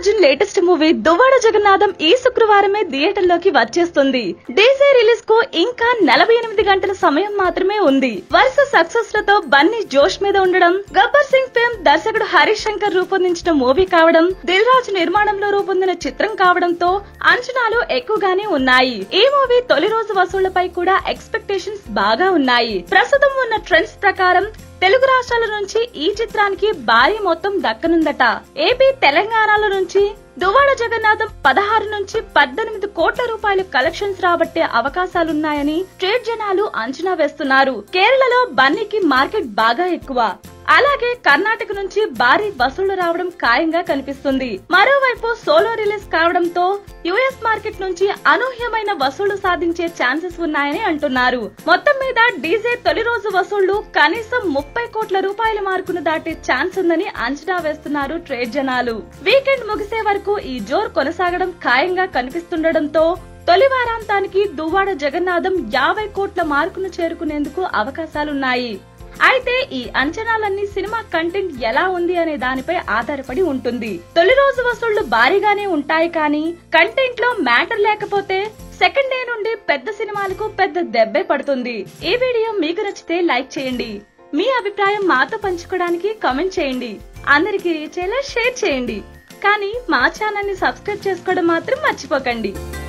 Arjun latest movie Duvvada Jagannadham ఈ శుక్రవారమే థియేటర్లోకి వచ్చేస్తుంది డీజే రిలీజ్ కు ఇంకా నలభై ఎనిమిది గంటల సమయం మాత్రమే ఉంది వరుస సక్సెస్ లతో బన్నీ జోష్ మీద ఉండడం గబ్బర్ సింగ్ ఫిల్మ్ దర్శకుడు హరీష్ శంకర్ రూపొందించిన మూవీ కావడం దిల్ రాజు నిర్మాణంలో రూపొందిన చిత్రం కావడంతో అంచనాలు ఎక్కువగానే ఉన్నాయి ఈ మూవీ తొలి రోజు వసూళ్లపై కూడా ఎక్స్పెక్టేషన్స్ బాగా ఉన్నాయి ప్రస్తుతం ఉన్న ట్రెండ్స్ ప్రకారం తెలుగు రాష్ట్రాల నుంచి ఈ చిత్రానికి భారీ మొత్తం దక్కనుందట ఏపీ తెలంగాణల నుంచి దువ్వాడ జగన్నాథం పదహారు నుంచి పద్దెనిమిది కోట్ల రూపాయల కలెక్షన్స్ రాబట్టే అవకాశాలున్నాయని ట్రేడ్ జనాలు అంచనా వేస్తున్నారు కేరళలో బన్నీకి మార్కెట్ బాగా ఎక్కువ అలాగే కర్ణాటక నుంచి భారీ వసూళ్లు రావడం ఖాయంగా కనిపిస్తుంది మరోవైపు సోలో రిలీజ్ కావడంతో యుఎస్ మార్కెట్ నుంచి అనూహ్యమైన వసూళ్లు సాధించే ఛాన్సెస్ ఉన్నాయని అంటున్నారు మొత్తం మీద డీజే తొలి రోజు వసూళ్లు కనీసం ముప్పై కోట్ల రూపాయల మార్కును దాటే ఛాన్స్ ఉందని అంచనా వేస్తున్నారు ట్రేడ్ జనాలు వీకెండ్ ముగిసే వరకు ఈ జోర్ కొనసాగడం ఖాయంగా కనిపిస్తుండటంతో తొలి వారాంతానికి దువ్వాడ జగన్నాథం యాభై కోట్ల మార్కును చేరుకునేందుకు అవకాశాలున్నాయి అయితే ఈ అంచనాలన్నీ సినిమా కంటెంట్ ఎలా ఉంది అనే దానిపై ఆధారపడి ఉంటుంది తొలి రోజు వసూళ్లు భారీగానే ఉంటాయి కానీ కంటెంట్ లో మ్యాటర్ లేకపోతే సెకండ్ డే నుండి పెద్ద సినిమాలకు పెద్ద దెబ్బే పడుతుంది ఈ వీడియో మీకు నచ్చితే లైక్ చేయండి మీ అభిప్రాయం మాతో పంచుకోవడానికి కామెంట్ చేయండి అందరికీ రీచ్ అయ్యేలా షేర్ చేయండి కానీ మా ఛానల్ ని సబ్స్క్రైబ్ చేసుకోవడం మాత్రం మర్చిపోకండి